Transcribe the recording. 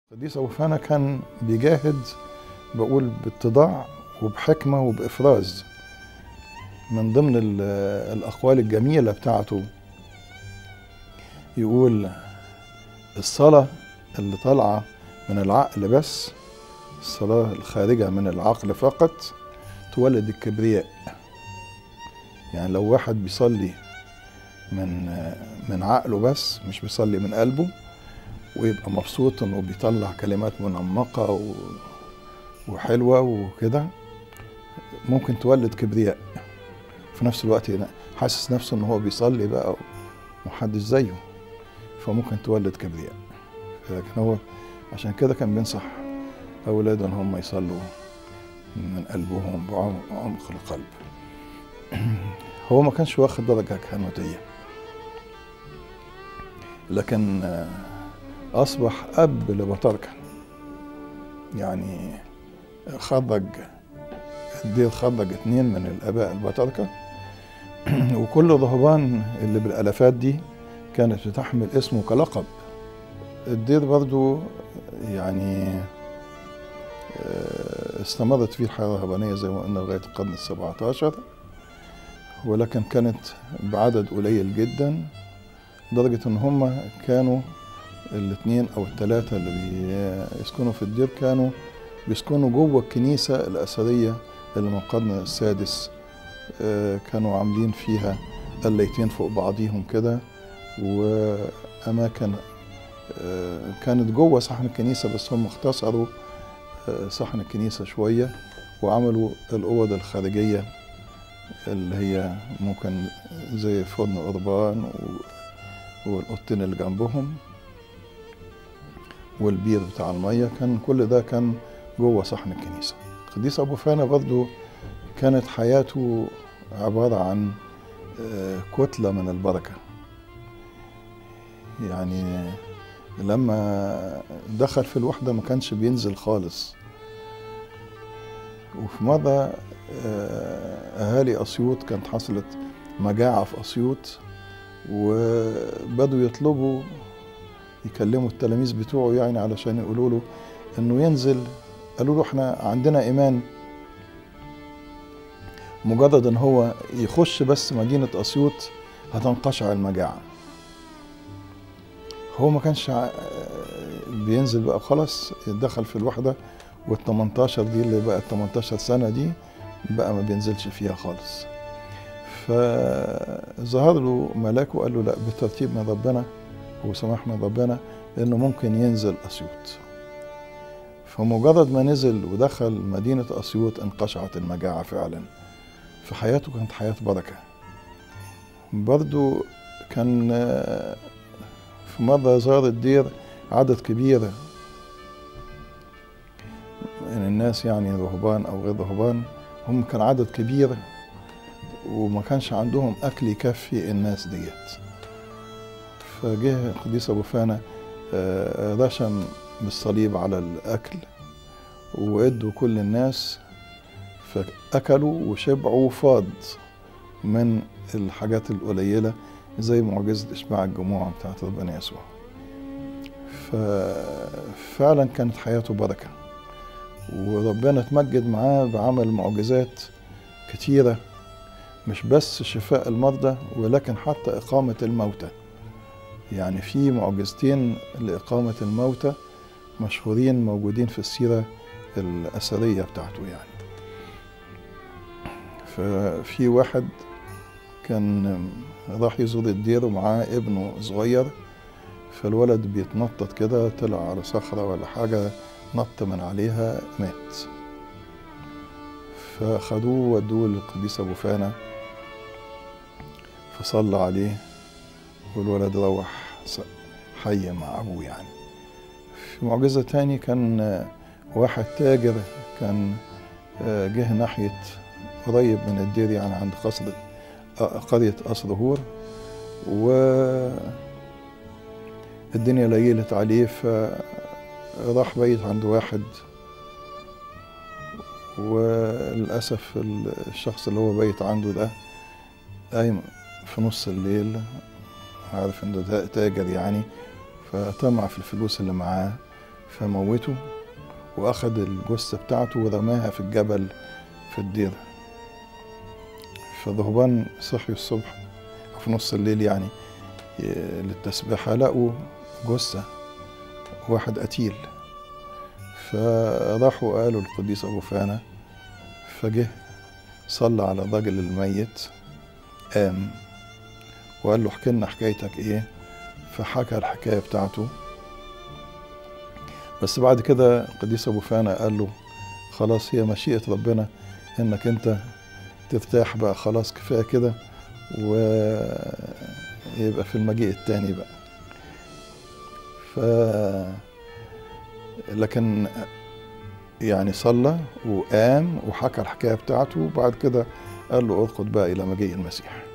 القديس أبو فانا كان بيجاهد بقول باتضاع وبحكمة وبإفراز من ضمن ال- الأقوال الجميلة بتاعته يقول الصلاة اللي طالعة من العقل بس الصلاة الخارجة من العقل فقط تولد الكبرياء يعني لو واحد بيصلي من من عقله بس مش بيصلي من قلبه ويبقى مبسوط انه بيطلع كلمات منمقة و... وحلوة وكده ممكن تولد كبرياء في نفس الوقت حاسس نفسه ان هو بيصلي بقى ومحدش زيه فممكن تولد كبرياء لكن هو عشان كده كان بينصح اولاده ان هم يصلوا من قلبهم بعمق القلب هو ما كانش واخد درجة كهنوتية لكن أصبح أب لبطاركة يعني خرج الدير خرج اتنين من الآباء البطاركة وكل الرهبان اللي بالألافات دي كانت بتحمل اسمه كلقب الدير برضو يعني استمرت فيه الحياة الرهبانية زي ما قلنا لغاية القرن السبعة عشر ولكن كانت بعدد قليل جدا لدرجة ان هم كانوا الاثنين او الثلاثة اللي بيسكنوا في الدير كانوا بيسكنوا جوه الكنيسة الأثرية اللي من القرن السادس كانوا عاملين فيها قليتين فوق بعضيهم كده وأماكن كانت جوه صحن الكنيسة بس هم اختصروا صحن الكنيسة شوية وعملوا الأوض الخارجية اللي هي ممكن زي فرن قربان والأوضتين اللي جنبهم والبير بتاع المية كان كل ده كان جوه صحن الكنيسة القديس أبو فانا برضو كانت حياته عبارة عن كتلة من البركة يعني لما دخل في الوحدة ما كانش بينزل خالص وفي مرة أهالي أسيوط كانت حصلت مجاعة في أسيوط وبدوا يطلبوا يكلموا التلاميذ بتوعه يعني علشان يقولوا له انه ينزل قالوا له احنا عندنا ايمان مجرد ان هو يخش بس مدينة اسيوط هتنقشع المجاعة هو ما كانش بينزل بقى خلاص دخل في الوحدة وال 18 دي اللي بقى 18 سنة دي بقى ما بينزلش فيها خالص فظهر له ملاك وقال له لا بالترتيب من ربنا وسماح من ربنا انه ممكن ينزل اسيوط فمجرد ما نزل ودخل مدينة اسيوط انقشعت المجاعة فعلا فحياته كانت حياة بركة برضو كان في مرة زار الدير عدد كبير من الناس يعني رهبان او غير رهبان هم كان عدد كبير وما كانش عندهم اكل يكفي الناس ديت فجه القديس ابو فانا رشم بالصليب على الاكل وادوا كل الناس فاكلوا وشبعوا فاض من الحاجات القليله زي معجزه اشباع الجموع بتاعت ربنا يسوع ففعلا كانت حياته بركه وربنا اتمجد معاه بعمل معجزات كتيره مش بس شفاء المرضى ولكن حتى اقامه الموتى يعني في معجزتين لإقامة الموتى مشهورين موجودين في السيرة الأثرية بتاعته يعني ففي واحد كان راح يزور الدير ومعاه ابنه صغير فالولد بيتنطط كده طلع على صخرة ولا حاجة نط من عليها مات فخدوه ودوه للقديس أبو فانا فصلى عليه والولد روح حي مع أبوه يعني في معجزة تاني كان واحد تاجر كان جه ناحية قريب من الدير يعني عند قصر قرية قصر هور و الدنيا ليلت عليه فراح بيت عند واحد وللأسف الشخص اللي هو بيت عنده ده قايم في نص الليل عارف انه تاجر يعني فطمع في الفلوس اللي معاه فموته واخد الجثة بتاعته ورماها في الجبل في الدير فالرهبان صحيوا الصبح أو في نص الليل يعني ي- للتسبيحة لقوا جثة واحد قتيل فراحوا قالوا القديس أبو فانا فجه صلى على الراجل الميت قام وقال له احكي لنا حكايتك ايه فحكى الحكايه بتاعته بس بعد كده القديس ابو فانا قال له خلاص هي مشيئه ربنا انك انت ترتاح بقى خلاص كفايه كده ويبقى في المجيء التاني بقى ف لكن يعني صلى وقام وحكى الحكايه بتاعته وبعد كده قال له ارقد بقى الى مجيء المسيح